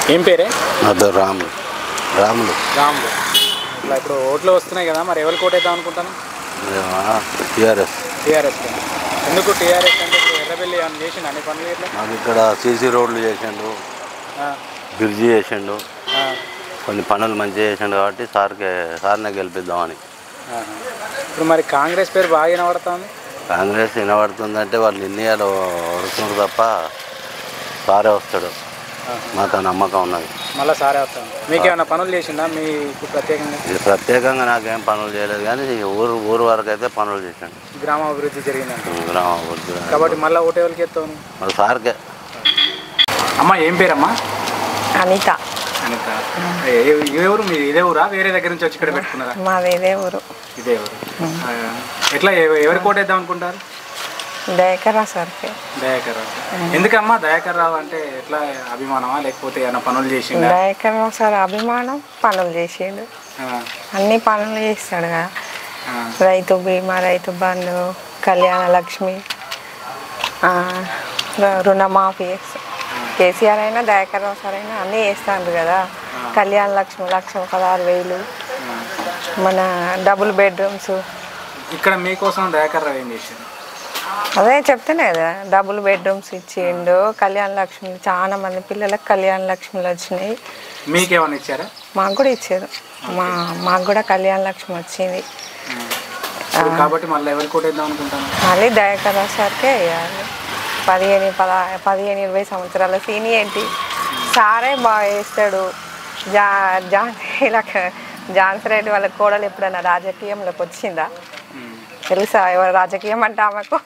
ఏం పేరే నా పేరు రాములు రాములు రాములు ఇట్లా ఇప్పుడు ఓట్లు వస్తున్నాయి కదా మరి ఎవరికి ఓటేద్దాం అనుకుంటాను టీఆర్ఎస్ టీఆర్ఎస్ ఎందుకు టీఆర్ఎస్ అంటే ఇప్పుడు ఎర్రబెల్లి అని చేసిండు అన్ని పనులు ఇట్లా మాకు ఇక్కడ సీసీ రోడ్లు చేసిండు ఆ, బ్రిడ్జి చేసిండు ఆ, కొన్ని పనులు మంచిగా చేసిండు కాబట్టి సార్కి సార్నే గెలిపిద్దామని ఆహా. ఇప్పుడు మరి కాంగ్రెస్ పేరు బాగా వినబడుతుంది కాంగ్రెస్ వినబడుతుందంటే వాళ్ళు నిర్ణయాలు వరుస్తున్నారు తప్ప సారే వస్తాడు మాకు ఆ నమ్మకం ఉన్నది మళ్ళీ సారే వస్తాను మీకు ఏమైనా పనులు చేసిందా మీకు ప్రత్యేకంగా ఇది ప్రత్యేకంగా నాకేం పనులు చేయలేదు కానీ ఈ ఊరు ఊరు వరకు అయితే పనులు చేశాడు గ్రామాభివృద్ధి జరిగిందంట గ్రామ అభివృద్ధి కాబట్టి మళ్ళీ ఓటే వాళ్ళకి ఎత్తాను మరి సార్కే అమ్మ ఏం పేరమ్మా అనిత అనిత ఏ- ఏ- ఏ ఊరు మీరు ఇదే ఊరా వేరే దగ్గర నుంచి వచ్చి ఇక్కడ పెట్టుకున్నారా మాది ఇదే ఊరు ఇదే ఊరు ఆ, ఎట్లా ఎవ- ఎవరికి కోటేద్దాం అనుకుంటారు దయకరా సార్కి దయాకర్ రావు ఎందుకమ్మా దయాకర్ రావు అంటే ఎట్లా అభిమానమా లేకపోతే ఏమైనా పనులు చేసిందా దయకర్ సార్ అభిమానం పనులు చేసిండు ఆ, అన్ని పనులు చేస్తాడు కదా ఆ, రైతు బీమా రైతు బంధు కళ్యాణ లక్ష్మి ఆ, రు- రుణమాఫీ కేసీఆర్ అయినా దయాకర్ రావు సార్ అయినా అన్నీ చేస్తాడు కదా కళ్యాణ లక్ష్మి లక్ష పదహారు వేలు ఆ. మన డబుల్ బెడ్రూమ్స్ ఇక్కడ మీకోసం దయాకర్ రావు ఏం చేశారు అదే చెప్తేనే కదా డబుల్ బెడ్రూమ్స్ ఇచ్చిండు కళ్యాణ లక్ష్మి చాలా మంది పిల్లలకు కళ్యాణ లక్ష్మిలు వచ్చినాయి మీకేమైనా ఇచ్చారా మాకు కూడా ఇచ్చారు మా మాకు కూడా కళ్యాణ లక్ష్మి వచ్చింది ఇప్పుడు కాబట్టి మళ్ళీ ఎవరికి కోటేద్దాం అనుకుంటాను మళ్ళీ దయాకర్ సార్కే వేయాలి పదిహేను పద పదిహేను ఇరవై సంవత్సరాల సీనియర్టీ సారే బాగా వేస్తాడు జా ఝాన్సీ లక- ఝాన్సీ రెడ్డి వాళ్ళ కోడలు ఎప్పుడైనా రాజకీయంలోకి వచ్చిందా తెలుసా ఎవరు రాజకీయం అంటే ఆమెకు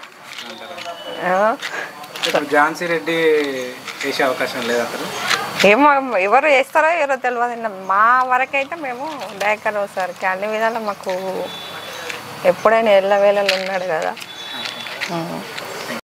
ఆ? ఇప్పుడు ఝాన్సీ రెడ్డి వేసే అవకాశం లేదు అసలు ఏమో ఎవరు వేస్తారో ఎవరో తెలియదు మా వరకైతే మేము దయాకర్ సార్కి అన్ని విధాలు మాకు ఎప్పుడైనా ఎల్లవేళలు ఉన్నాడు కదా ఉం.